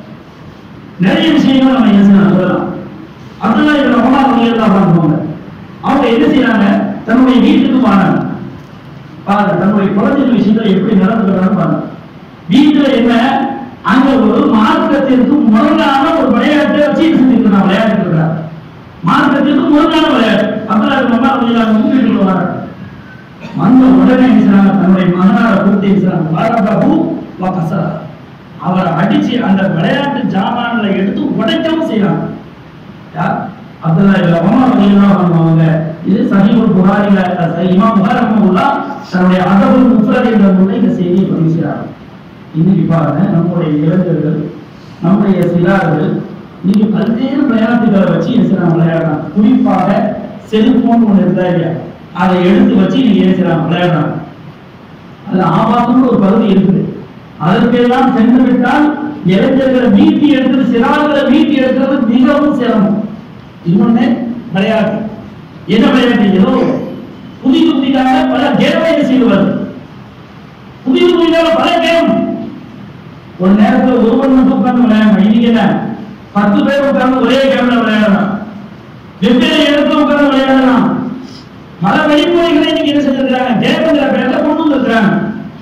நிறைய விஷயங்கள் நம்ம என்ன செய்யலாம் சொல்லலாம் அப்துல்லா இப்னு உமர் ரலியல்லாஹு அன்ஹு அவங்க என்ன செய்யறாங்க தன்னுடைய வீட்டுக்கு போனாங்க பாருங்க தன்னுடைய குழந்தைகள் விஷயத்துல எப்படி நடந்துக்கிறாங்க பாருங்க வீட்டுல என்ன அங்க ஒரு மார்க்கத்திற்கு முரணான ஒரு விளையாட்டை வச்சு செஞ்சுருக்காங்க விளையாட்டு இருக்கிறாங்க மார்க்கத்திற்கு முரணான விளையாட்டு அப்துல்லா இப்னு உமர் ரலியல்லாஹு அன்ஹு வீட்டுக்கு வராங்க வந்த உடனே என்ன செய்றாங்க தன்னுடைய மகனார கூப்பிட்டு என்ன செய்றாங்க வாரபாபு வா கசரா அவரை அடிச்சு அந்த விளையாட்டு ஜாமான்ல எடுத்து உடைக்கவும் செய்யறாங்க யார் அப்துல்லா இப்னு உமர் ரலியல்லாஹு அன்ஹு அவங்க இது சஹீஹுல் புகாரில சஹீஹ் இமாம் புகாரி ரஹ்மத்துல்லாஹ் தன்னுடைய அதபுல் முஃப்ரத் என்ற நூலை இந்த செய்தியை பதிவு செய்றாங்க இன்னைக்கு பாருங்க நம்முடைய இளைஞர்கள் நம்முடைய சிறார்கள் நீங்க பல்வேறு விளையாட்டுகளை வச்சு என்ன செய்றாங்க விளையாடுறாங்க குறிப்பாக செல்போன் ஒன்று இருந்தா இல்லையா அதை எடுத்து வச்சு நீங்க என்ன செய்றாங்க விளையாடுறாங்க அதுல ஆபாசம்னு ஒரு பகுதி இருக்குது அதற்கெல்லாம் சென்று விட்டால் இளைஞர்களை மீட்டி எடுக்கிறது சிறார்களை மீட்டி எடுக்கிறது மிகவும் சிரமம் இன்னொன்னு விளையாட்டு என்ன விளையாட்டு ஏதோ புதிது புதிதாக பல கேமை செய்வது புதிது புதிதாக பல கேம் ஒரு நேரத்துல ஒருவன் மட்டும் உட்கார்ந்து விளையாடணும் இன்னைக்கு என்ன பத்து பேர் உட்கார்ந்து ஒரே கேம்ல விளையாடலாம் வெவ்வேறு இடத்துல உட்கார்ந்து விளையாடலாம் பல வெளிமுறைகளை இன்னைக்கு என்ன செஞ்சிருக்கிறாங்க கேம்ங்கிற பேர்ல கொண்டு வந்திருக்கிறாங்க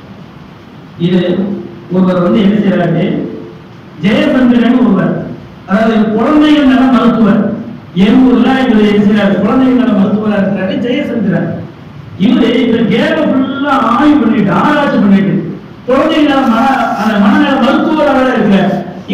இது ஒருவர் வந்து என்ன செய்யறாரு ஜெயசந்திரன் ஒருவர் அதாவது குழந்தைகள் நல மருத்துவர் என் ஊர்ல இவர் என்ன செய்யறாரு குழந்தைகள் நல மருத்துவராக இருக்கிறாரு ஜெயசந்திரன் இவரு இந்த கேம ஃபுல்லா ஆய்வு பண்ணிட்டு ஆராய்ச்சி பண்ணிட்டு குழந்தைகள் நல மன அந்த மனநல மருத்துவராக இருக்கிற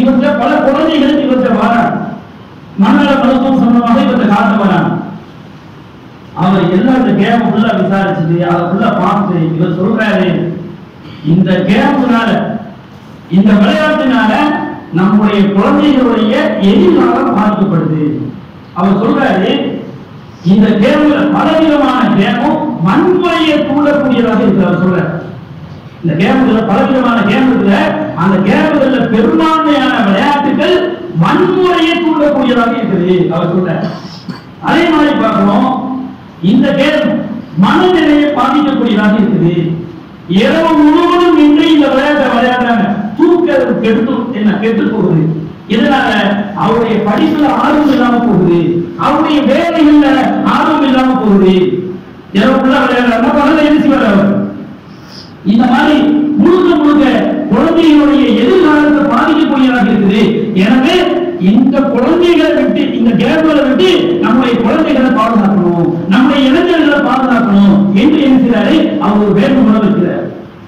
விசாரிச்சுட்டு அதை ஃபுல்லா பார்த்து இவர் சொல்றாரு இந்த கேம்னால இந்த விளையாட்டுனால நம்முடைய குழந்தைகளுடைய எதிர்காலம் பாதிக்கப்படுது அவர் சொல்றாரு இந்த கேம்ல பலவிதமான கேமும் வன்முறையை தூண்டக்கூடியதாக இருக்கு அவர் சொல்றாரு இந்த கேம்ல பலவிதமான கேம் இருக்குல்ல அந்த கேம்கள்ல பெரும்பான்மையான விளையாட்டுகள் வன்முறையை தூண்டக்கூடியதாக இருக்குது அவர் சொல்றார் அதே மாதிரி பார்க்கணும் இந்த கேம் மனநிலையை பாதிக்கக்கூடியதாக இருக்குது இரவு முழுவதும் இன்று இந்த விளையாட்டை விளையாடுறாங்க தூக்க கெடுத்து என்ன கெட்டு போகுது இதனால அவருடைய படிப்புல ஆர்வம் இல்லாம போகுது அவருடைய வேலைகள்ல ஆர்வம் இல்லாம போகுது இரவுக்குள்ள விளையாடுறாங்க பகல எழுச்சி வர இந்த மாதிரி முழுக்க முழுக்க குழந்தைகளுடைய எதிர்காலத்தை பாதிக்கக்கூடியதாக இருக்குது எனவே இந்த குழந்தைகளை விட்டு இந்த கேம்களை விட்டு நம்முடைய குழந்தைகளை பாதுகாக்கணும் நம்முடைய இளைஞர்களை பாதுகாக்கணும் என்று என்ன செய்றாரு அவர் ஒரு வேண்டுகோளை வைக்கிறார்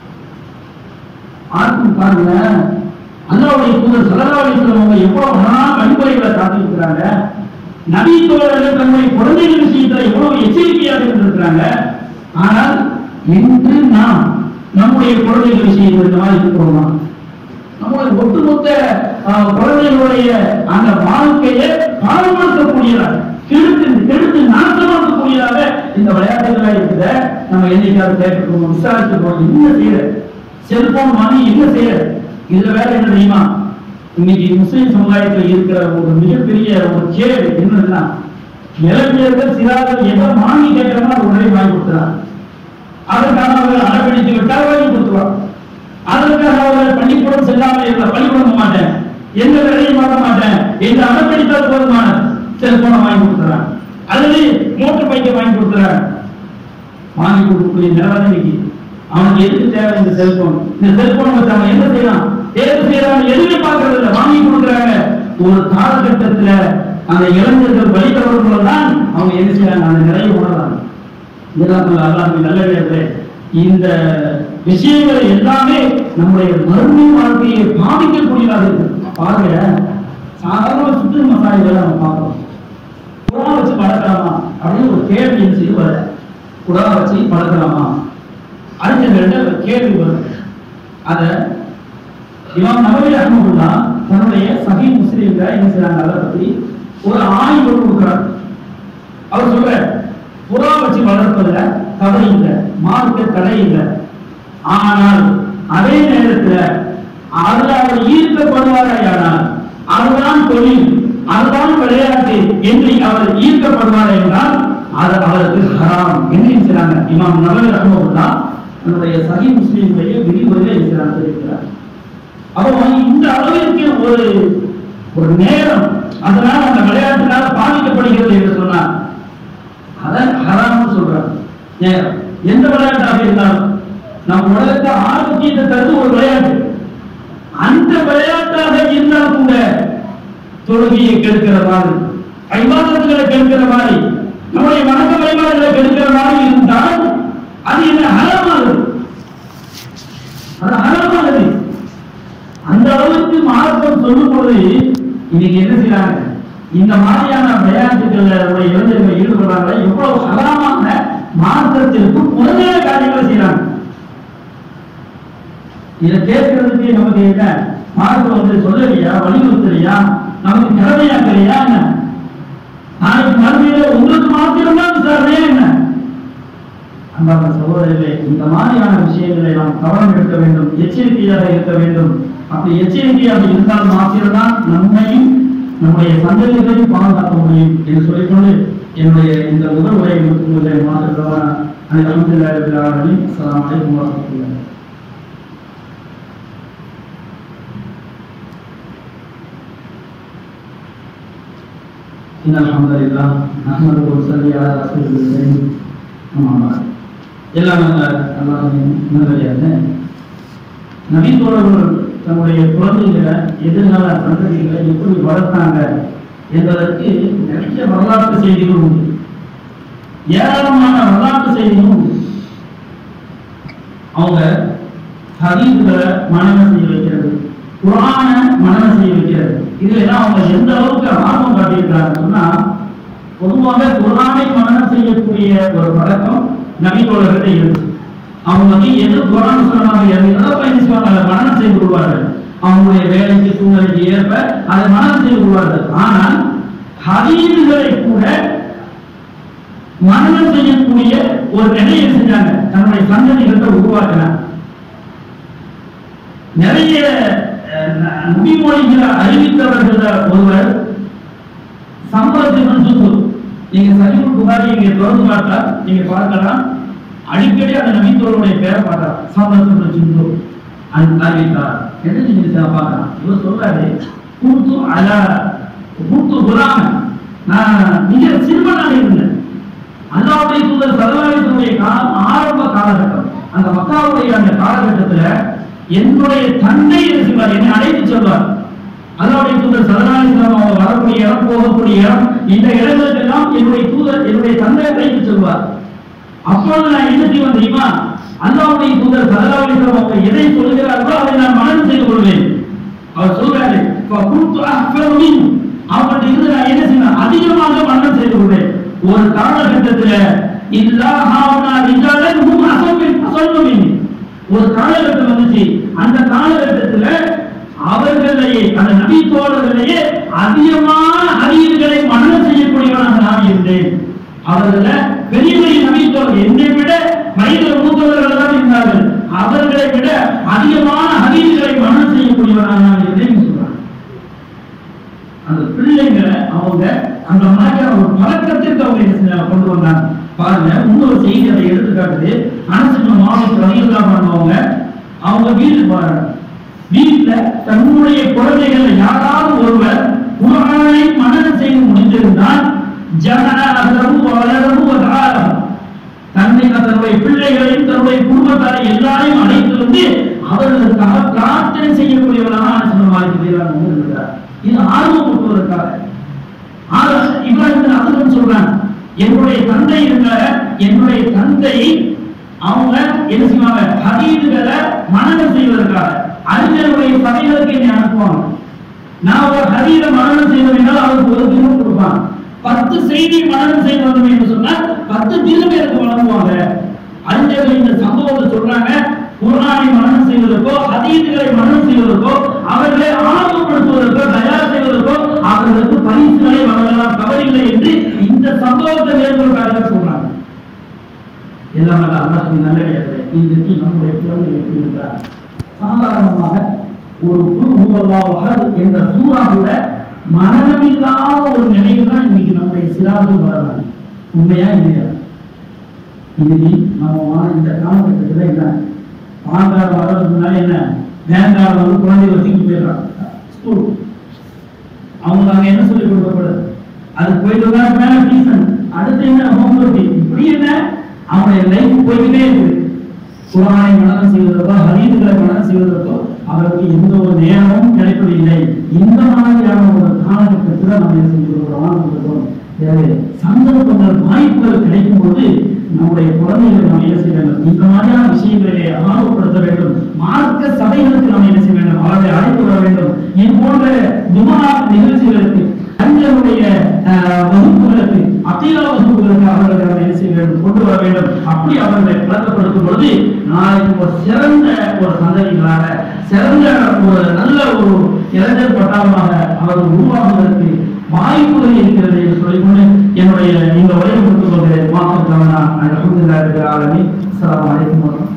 ஆர்க்கும் பாருங்க அல்லாவுடைய தூதர் சல்லல்லாஹு அவங்க எவ்வளவு அழகான வழிமுறைகளை காட்டியிருக்கிறாங்க நபி தோழர்கள் தன்னுடைய குழந்தைகள் விஷயத்துல எவ்வளவு எச்சரிக்கையாக இருந்திருக்கிறாங்க ஆனால் இன்று நாம் நம்முடைய குழந்தைகள் விஷயத்தில் இந்த மாதிரி இருக்கிறோமா நம்முடைய ஒட்டுமொத்த அஹ், குழந்தைகளுடைய அந்த வாழ்க்கையை பாதுகாக்கக்கூடியதாக கெடுத்து கெடுத்து நாசமாக்கக்கூடியதாக இந்த விளையாட்டுகளா இருக்குது நம்ம என்னைக்காவது கேட்டுக்கணும் விசாரிச்சுக்கணும் என்ன செய்யற செல்போன் வாங்கி என்ன செய்யற இதுல வேற என்ன தெரியுமா இன்னைக்கு முஸ்லிம் சமுதாயத்தில் இருக்கிற ஒரு மிகப்பெரிய ஒரு கேடு என்னன்னா இளைஞர்கள் சிறார்கள் எதை வாங்கி கேட்கிறோமோ அதை உடனே வாங்கி கொடுத்துறாங்க அதற்காக அவர்கள் அடம்பிடித்து விட்டால் வாங்கி கொடுத்துருவாங்க அதற்காக அவர்கள் பள்ளிக்கூடம் செல்லாமல் இருந்த பள்ளிக்கூடம் போக மாட்டேன் எந்த வேலையும் பார்க்க மாட்டேன் என்று அடம்பிடித்தால் போதுமான செல்போனை வாங்கி கொடுத்துறாங்க அல்லது மோட்டர் பைக்கை வாங்கி கொடுத்துறாங்க வாங்கி கொடுக்கக்கூடிய நிலைமை இன்னைக்கு அவனுக்கு எதுக்கு தேவை இந்த செல்போன் இந்த செல்போன் வச்சு அவன் என்ன செய்யலாம் தேர்வு செய்யறான் எதுவுமே பார்க்கறது இல்லை வாங்கி கொடுக்குறாங்க ஒரு காலகட்டத்துல அந்த இளைஞர்கள் வழி தவறுகளை தான் அவங்க என்ன செய்யறாங்க அந்த நிறைய உணர்றாங்க இதெல்லாம் அல்லாஹ் நல்லவே இந்த விஷயங்கள் எல்லாமே நம்முடைய மறுமை வாழ்க்கையை பாதிக்கக்கூடியதாக இருக்கு பாருங்க சாதாரண சுற்று மசாலைகளை நம்ம பார்க்கிறோம் குரான் வச்சு பழக்கலாமா அப்படின்னு ஒரு கேள்வி என்ன செய்து வர குரான் வச்சு பழக்கலாமா அறிஞர்கள்ட்ட ஒரு கேள்வி வரும் அத இமாம் நபவி அஹமதுல்லா தன்னுடைய சஹி முஸ்லீம்ல என்ன செய்றாங்க அதை பத்தி ஒரு ஆய்வு கொடுக்குறார் அவர் சொல்ற புறா வச்சு வளர்ப்பதுல தடை இல்லை மார்க்க தடை இல்லை ஆனால் அதே நேரத்துல அதுல அவர் ஈர்க்கப்படுவாரையானால் அதுதான் தொழில் அதுதான் விளையாட்டு என்று அவர் ஈர்க்கப்படுவார் என்றால் அது அவருக்கு ஹராம் என்று இருக்கிறாங்க இமாம் நபி ரஹ்மத்துல்லா தன்னுடைய சஹி முஸ்லீம்களுடைய விரிவுரையில இருக்கிறாங்க இருக்கிறார் அப்போ இந்த அளவிற்கு ஒரு ஒரு நேரம் அதனால் அந்த விளையாட்டினால் பாதிக்கப்படுகிறது என்று சொன்னார் அதான் ஹராம்னு சொல்றாங்க நேரம் எந்த விளையாட்டாக இருந்தாலும் நம் உலகத்தை ஆரோக்கியத்தை தருது ஒரு விளையாட்டு அந்த விளையாட்டாக இருந்தால் கூட தொழுகையை கெடுக்கிற மாதிரி ஐவாதத்துகளை கெடுக்கிற மாதிரி நம்முடைய வணக்க வழிபாடுகளை கெடுக்கிற மாதிரி இருந்தால் அது என்ன ஹரமானது அது ஹரமானது அந்த அளவுக்கு மார்க்கம் சொல்லும் பொழுது இன்னைக்கு என்ன செய்யறாங்க இந்த மாதிரியான விளையாட்டுகள்ல உடைய இளைஞர்கள் ஈடுபடுறாங்க எவ்வளவு ஹராமான மார்க்கத்திற்கு புறநேர காரியங்களை செய்யறாங்க இதை கேட்கறதுக்கு நமக்கு என்ன மார்க்கம் வந்து சொல்லலையா வலியுறுத்தலையா நமக்கு கடமையாக்கலையா என்ன நாளைக்கு மறுமையில உங்களுக்கு மாத்திரம்தான் விசாரணையா என்ன அன்பார்ந்த சகோதரர்களே இந்த மாதிரியான விஷயங்களை நாம் கவனம் எடுக்க வேண்டும் எச்சரிக்கையாக இருக்க வேண்டும் அப்படி எச்சரிக்கையாக இருந்தால் மாத்திரம்தான் நம்மையும் நம்முடைய சந்ததிகளையும் பாதுகாக்க முடியும் என்று சொல்லிக்கொண்டு என்னுடைய இந்த முதல் உரையை உங்களுடைய மாற்றத்தவர அலமதுல்லாஹி அஸ்ஸலாமு அலைக்கும் வரஹ்மத்துல்லாஹி إن الحمد لله نحمده ونصلي على رسوله الكريم أما بعد எல்லாம் அல்லாஹின் நல்லடியாக நபித்தோழர்கள் தன்னுடைய குழந்தைகளை எதிர்கால சந்ததிகளை எப்படி வளர்த்தாங்க என்பதற்கு நிறைய வரலாற்று செய்திகள் உண்டு ஏராளமான வரலாற்று செய்திகளும் உண்டு அவங்க ஹதீஸ்களை மனநம் செய்ய வைக்கிறது குரான மனநம் செய்ய வைக்கிறது இதுல எல்லாம் அவங்க எந்த அளவுக்கு ஆர்வம் காட்டியிருக்கிறாங்க சொன்னா பொதுவாக குரானை மனநம் செய்யக்கூடிய ஒரு பழக்கம் நபி தோழர்கள்ட்ட இருந்துச்சு அவங்க வந்து எது குரான் சொன்னாங்க எதை பயணி செய்வாங்க மனநம் செய்து கொள்வார்கள் அவங்களுடைய வேலைக்கு சூழ்நிலைக்கு ஏற்ப அதை மனநம் செய்து கொள்வார்கள் ஆனால் ஹதீதுகளை கூட மனநம் செய்யக்கூடிய ஒரு நிலையை செஞ்சாங்க தன்னுடைய சந்ததிகளை உருவாக்கினாங்க நிறைய அஹ், நபிமொழிகளை அறிவித்தவர்கள் ஒருவர் சம்பளத்தின் சுத்து நீங்க சஜீவ் புகாரி நீங்க தொடர்ந்து பார்த்தா நீங்க பார்க்கலாம் அடிக்கடி அந்த நபித்தோருடைய பேரை பார்த்தா சம்பளத்தின் சுத்து அந்த அறிவித்தார் என்ன நீங்க சில பார்க்கலாம் இவர் சொல்றாரு கூத்து அல கூத்து குலாம நான் மிக சிறுவனாக இருந்தேன் அல்லாவுடைய தூதர் சதவாயத்தினுடைய காலம் ஆரம்ப காலகட்டம் அந்த மக்காவுடைய அந்த காலகட்டத்துல என்னுடைய தந்தை என்ன செய்வார் என்னை அழைத்து செல்வார் அல்லாவுடைய தூதர் சதவாயத்தினம் அவங்க வரக்கூடிய இடம் போகக்கூடிய இடம் இந்த இடங்களுக்கெல்லாம் என்னுடைய தூதர் என்னுடைய தந்தை அழைத்து செல்வார் அப்பொழுது நான் என்ன செய்வேன் தெரியுமா அல்லாவுடைய தூதர் சதவாயத்தினம் அவங்க எதை சொல்கிறார்களோ அதை நான் மனநம் செய்து கொள்வேன் அவர் சொல்றாரு "ஃபகுன்து அஹ்ஃபரு மின்." அவர்கிட்ட இருந்து நான் என்ன செய்வேன் அதிகமாக மரணம் செய்து கொள்வேன் ஒரு காலகட்டத்துல இல்லா ஹாவுனா ரிஜாலன் ஹும் அசல்மின் அசல்மின் ஒரு காலகட்டம் வந்துச்சு அந்த காலகட்டத்துல அவர்களையே அந்த நபி தோழர்களையே அதிகமான அறிவுகளை மனநம் செய்யக்கூடியவனாக நான் இருந்தேன் அவர்கள பெரிய பெரிய நபி தோழர் என்னை விட வயதில் மூத்தவர்கள் தான் இருந்தார்கள் அவர்களை விட அதிகமான அறிவுகளை மனநம் செய்யக்கூடியவனாக நான் இருந்தேன் சொல்றாங்க அந்த பிள்ளைங்களை அவங்க அந்த மாதிரியான ஒரு பழக்கத்திற்கு அவங்க என்ன செஞ்சாங்க கொண்டு வந்தாங்க பாருங்க இன்னொரு செய்தி அதை எடுத்துக்காட்டுது அனசுக்கு மாவட்ட ரயில்லாம் பண்ணுவாங்க அவங்க வீட்டுக்கு போறாங்க வீட்டுல தன்னுடைய குழந்தைகளை யாராவது ஒருவர் குரானை மனநம் செய்து முடிந்திருந்தால் ஜனநாதரவு வளரவு வதாரம் தன்னை தன்னுடைய பிள்ளைகளையும் தன்னுடைய குடும்பத்தாரை எல்லாரையும் அழைத்து வந்து அவர்களுக்காக பிரார்த்தனை செய்யக்கூடியவர்களாக அனுசனமாக இருக்கிறார் இது ஆர்வப்பட்டுவதற்காக ஆனால் இப்ராஹிம் அதுவும் சொல்றாங்க என்னுடைய தந்தை இருக்கார என்னுடைய தந்தை அவங்க என்ன செய்வாங்க ஹதீதுகளை மனநம் செய்வதற்காக அறிஞருடைய சபைகளுக்கு என்னை அனுப்புவாங்க நான் ஒரு ஹதீத மனநம் செய்தோம் என்றால் அவருக்கு ஒரு தினம் கொடுப்பான் பத்து செய்தி மனநம் செய்து வந்தோம் என்று சொன்னால் பத்து தினம் எனக்கு வழங்குவாங்க அறிஞர்கள் இந்த சம்பவத்தை சொல்றாங்க குர்ஆனை மனநம் செய்வதற்கோ ஹதீதுகளை மனநம் செய்வதற்கோ அவர்களை ஆர்வப்படுத்துவதற்கோ தயார் செய்வதற்கோ அவர்களுக்கு பரிசுகளை வழங்கலாம் தவறில்லை என்று இந்த சம்பவத்தை மேற்கொள்ளாக சொல்றாங்க எல்லாம் அல்ல அல்லாஹ்வின் நல்லடியார்களே இன்றைக்கு நம்முடைய குழந்தைகள் எப்படி இருக்கிறார் சாதாரணமாக ஒரு குருஹுவல்லாஹ் என்ற சூறா கூட மனநமில்லாத ஒரு நிலைக்கு தான் இன்னைக்கு நம்முடைய சிறார்கள் வரலாம் உண்மையா இல்லையா இன்னைக்கு நம்ம வா- இந்த காலகட்டத்தில் என்ன பாங்கார வர்றதுக்கு முன்னாடி என்ன வேங்கார வந்து குழந்தைய வச்சுட்டு போயிடுறாங்க ஸ்கூல் அவங்க அங்க என்ன சொல்லி கொடுக்கப்படுது அது போயிட்டு தான் மேல டியூஷன் அடுத்து என்ன ஹோம்ஒர்க் இப்படி என்ன அவனுடைய லைஃப் போய்கிட்டே இருக்குது குரானை மனநம் செய்வதற்கோ ஹரீதுகளை மனநம் செய்வதற்கோ அவருக்கு எந்த ஒரு நேரமும் கிடைப்பதில்லை இந்த மாதிரியான ஒரு காலகட்டத்தில் நம்ம என்ன செஞ்சிருக்கிறோம் எனவே சந்தர்ப்பங்கள் வாய்ப்புகள் கிடைக்கும் போது நம்முடைய குழந்தைகளை நாம் என்ன செய்ய வேண்டும் இந்த மாதிரியான விஷயங்களை ஆர்வப்படுத்த வேண்டும் மார்க்க சபைகளுக்கு நாம் என்ன செய்ய வேண்டும் அவர்களை அழைத்து வர வேண்டும் இது போன்ற துமா நிகழ்ச்சிகளுக்கு அறிஞருடைய அஹ், வகுப்புகளுக்கு அத்தீரா வகுப்புகளுக்கு அவர்களை நாம் என்ன செய்ய வேண்டும் கொண்டு வர வேண்டும் அப்படி அவர்களை பழக்கப்படுத்தும் பொழுது நாளைக்கு ஒரு சிறந்த ஒரு சந்ததிகளாக சிறந்த ஒரு நல்ல ஒரு இளைஞர் பட்டாளமாக அவர்கள் உருவாகுவதற்கு வாய்ப்புகள் இருக்கிறது என்று சொல்லிக்கொண்டு என்னுடைய இந்த உரையை முடித்துக் கொண்டு மாற்றுக்கான அலமதுல்லாஹி ஆலமீன் அஸ்ஸலாமு அலைக்கும் வரஹ்மத்துல்லாஹி